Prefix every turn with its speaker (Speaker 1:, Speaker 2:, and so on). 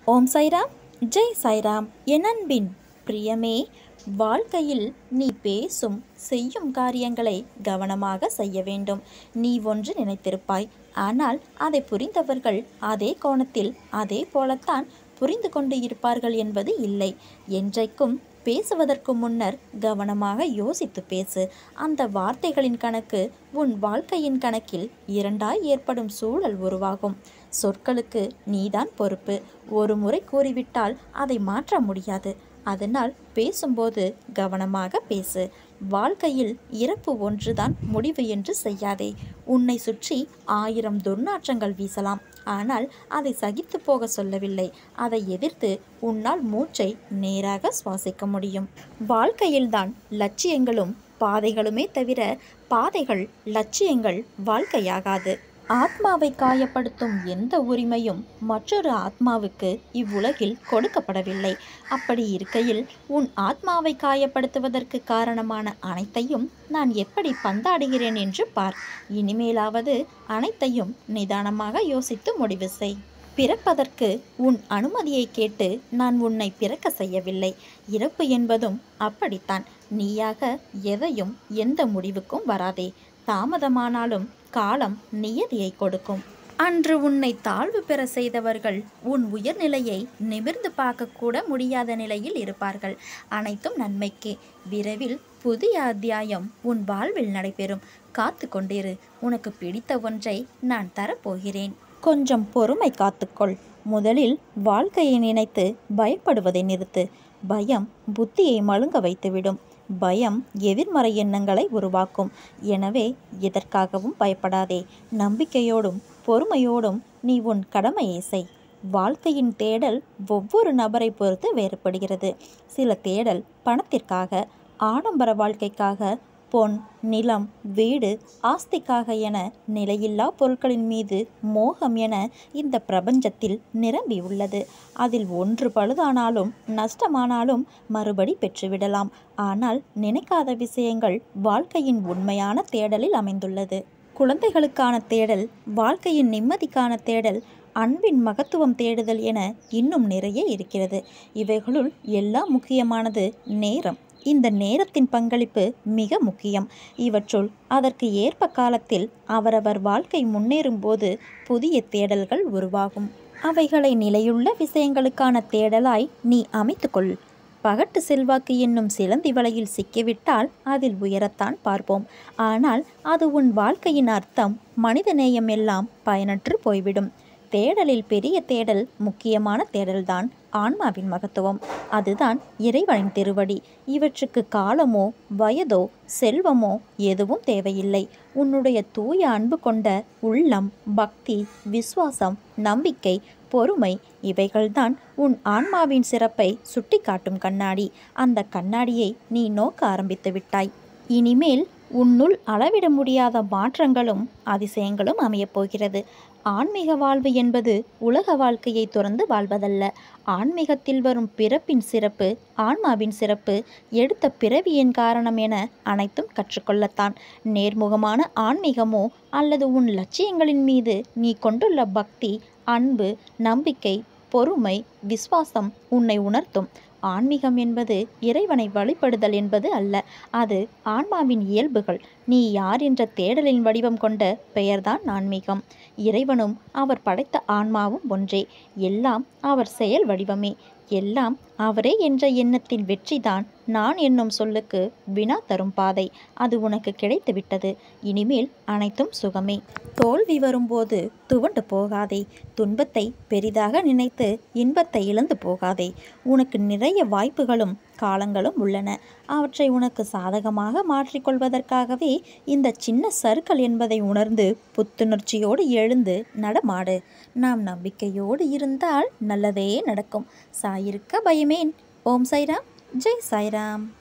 Speaker 1: ஓம் சாய்ராம் ஜெய் சாய்ராம் என் அன்பின் பிரியமே வாழ்க்கையில் நீ பேசும் செய்யும் காரியங்களை கவனமாக செய்ய வேண்டும் நீ ஒன்று நினைத்திருப்பாய் ஆனால் அதை புரிந்தவர்கள் அதே கோணத்தில் அதே போலத்தான் புரிந்து கொண்டு இருப்பார்கள் என்பது இல்லை என்றைக்கும் பேசுவதற்கு முன்னர் கவனமாக யோசித்து பேசு அந்த வார்த்தைகளின் கணக்கு உன் வாழ்க்கையின் கணக்கில் இரண்டாய் ஏற்படும் சூழல் உருவாகும் சொற்களுக்கு நீதான் பொறுப்பு ஒரு முறை கூறிவிட்டால் அதை மாற்ற முடியாது அதனால் பேசும்போது கவனமாக பேசு வாழ்க்கையில் இறப்பு ஒன்றுதான் முடிவு என்று செய்யாதே உன்னை சுற்றி ஆயிரம் துர்நாற்றங்கள் வீசலாம் ஆனால் அதை சகித்து போக சொல்லவில்லை அதை எதிர்த்து உன்னால் மூச்சை நேராக சுவாசிக்க முடியும் வாழ்க்கையில்தான் லட்சியங்களும் பாதைகளுமே தவிர பாதைகள் லட்சியங்கள் வாழ்க்கையாகாது ஆத்மாவை காயப்படுத்தும் எந்த உரிமையும் மற்றொரு ஆத்மாவுக்கு இவ்வுலகில் கொடுக்கப்படவில்லை அப்படி இருக்கையில் உன் ஆத்மாவை காயப்படுத்துவதற்கு காரணமான அனைத்தையும் நான் எப்படி பந்தாடுகிறேன் என்று பார் இனிமேலாவது அனைத்தையும் நிதானமாக யோசித்து முடிவு செய் பிறப்பதற்கு உன் அனுமதியை கேட்டு நான் உன்னை பிறக்க செய்யவில்லை இறப்பு என்பதும் அப்படித்தான் நீயாக எதையும் எந்த முடிவுக்கும் வராதே தாமதமானாலும் காலம் நியதியை கொடுக்கும் அன்று உன்னை தாழ்வு பெற செய்தவர்கள் உன் உயர்நிலையை நிமிர்ந்து பார்க்கக்கூட முடியாத நிலையில் இருப்பார்கள் அனைத்தும் நன்மைக்கே விரைவில் புதிய அத்தியாயம் உன் வாழ்வில் நடைபெறும் காத்து கொண்டிரு உனக்கு பிடித்த ஒன்றை நான் தரப்போகிறேன் கொஞ்சம் பொறுமை காத்துக்கொள் முதலில் வாழ்க்கையை நினைத்து பயப்படுவதை நிறுத்து பயம் புத்தியை மழுங்க வைத்துவிடும் பயம் எதிர்மறை எண்ணங்களை உருவாக்கும் எனவே எதற்காகவும் பயப்படாதே நம்பிக்கையோடும் பொறுமையோடும் நீ உன் கடமையை செய் வாழ்க்கையின் தேடல் ஒவ்வொரு நபரை பொறுத்து வேறுபடுகிறது சில தேடல் பணத்திற்காக ஆடம்பர வாழ்க்கைக்காக பொன் நிலம் வீடு ஆஸ்திக்காக என நிலையில்லா பொருட்களின் மீது மோகம் என இந்த பிரபஞ்சத்தில் நிரம்பியுள்ளது அதில் ஒன்று பழுதானாலும் நஷ்டமானாலும் மறுபடி பெற்றுவிடலாம் ஆனால் நினைக்காத விஷயங்கள் வாழ்க்கையின் உண்மையான தேடலில் அமைந்துள்ளது குழந்தைகளுக்கான தேடல் வாழ்க்கையின் நிம்மதிக்கான தேடல் அன்பின் மகத்துவம் தேடுதல் என இன்னும் நிறைய இருக்கிறது இவைகளுள் எல்லாம் முக்கியமானது நேரம் இந்த நேரத்தின் பங்களிப்பு மிக முக்கியம் இவற்றுள் அதற்கு ஏற்ப காலத்தில் அவரவர் வாழ்க்கை முன்னேறும் போது புதிய தேடல்கள் உருவாகும் அவைகளை நிலையுள்ள விஷயங்களுக்கான தேடலாய் நீ அமைத்துக்கொள் பகட்டு செல்வாக்கு என்னும் சிலந்தி வலையில் சிக்கிவிட்டால் அதில் உயரத்தான் பார்ப்போம் ஆனால் அது உன் வாழ்க்கையின் அர்த்தம் மனிதநேயம் எல்லாம் பயனற்று போய்விடும் தேடலில் பெரிய தேடல் முக்கியமான தேடல்தான் ஆன்மாவின் மகத்துவம் அதுதான் இறைவனின் திருவடி இவற்றுக்கு காலமோ வயதோ செல்வமோ எதுவும் தேவையில்லை உன்னுடைய தூய அன்பு கொண்ட உள்ளம் பக்தி விசுவாசம் நம்பிக்கை பொறுமை இவைகள்தான் உன் ஆன்மாவின் சிறப்பை சுட்டிக்காட்டும் கண்ணாடி அந்த கண்ணாடியை நீ நோக்க ஆரம்பித்து விட்டாய் இனிமேல் உன்னுள் அளவிட முடியாத மாற்றங்களும் அதிசயங்களும் அமையப் போகிறது ஆன்மீக வாழ்வு என்பது உலக வாழ்க்கையை துறந்து வாழ்வதல்ல ஆன்மீகத்தில் வரும் பிறப்பின் சிறப்பு ஆன்மாவின் சிறப்பு எடுத்த பிறவியின் காரணம் என அனைத்தும் கற்றுக்கொள்ளத்தான் நேர்முகமான ஆன்மீகமோ அல்லது உன் லட்சியங்களின் மீது நீ கொண்டுள்ள பக்தி அன்பு நம்பிக்கை பொறுமை விசுவாசம் உன்னை உணர்த்தும் ஆன்மீகம் என்பது இறைவனை வழிபடுதல் என்பது அல்ல அது ஆன்மாவின் இயல்புகள் நீ யார் என்ற தேடலின் வடிவம் கொண்ட பெயர்தான் ஆன்மீகம் இறைவனும் அவர் படைத்த ஆன்மாவும் ஒன்றே எல்லாம் அவர் செயல் வடிவமே எல்லாம் அவரே என்ற எண்ணத்தின் வெற்றிதான் நான் என்னும் சொல்லுக்கு வினா தரும் பாதை அது உனக்கு கிடைத்துவிட்டது இனிமேல் அனைத்தும் சுகமே தோல்வி வரும்போது துவண்டு போகாதே துன்பத்தை பெரிதாக நினைத்து இன்பத்தை இழந்து போகாதே உனக்கு நிறைய வாய்ப்புகளும் காலங்களும் உள்ளன அவற்றை உனக்கு சாதகமாக மாற்றிக்கொள்வதற்காகவே இந்த சின்ன சறுக்கல் என்பதை உணர்ந்து புத்துணர்ச்சியோடு எழுந்து நடமாடு நாம் நம்பிக்கையோடு இருந்தால் நல்லதே நடக்கும் சாயிருக்க பயமேன் ஓம் சாய்ராம் ஜெய் சாய்ராம்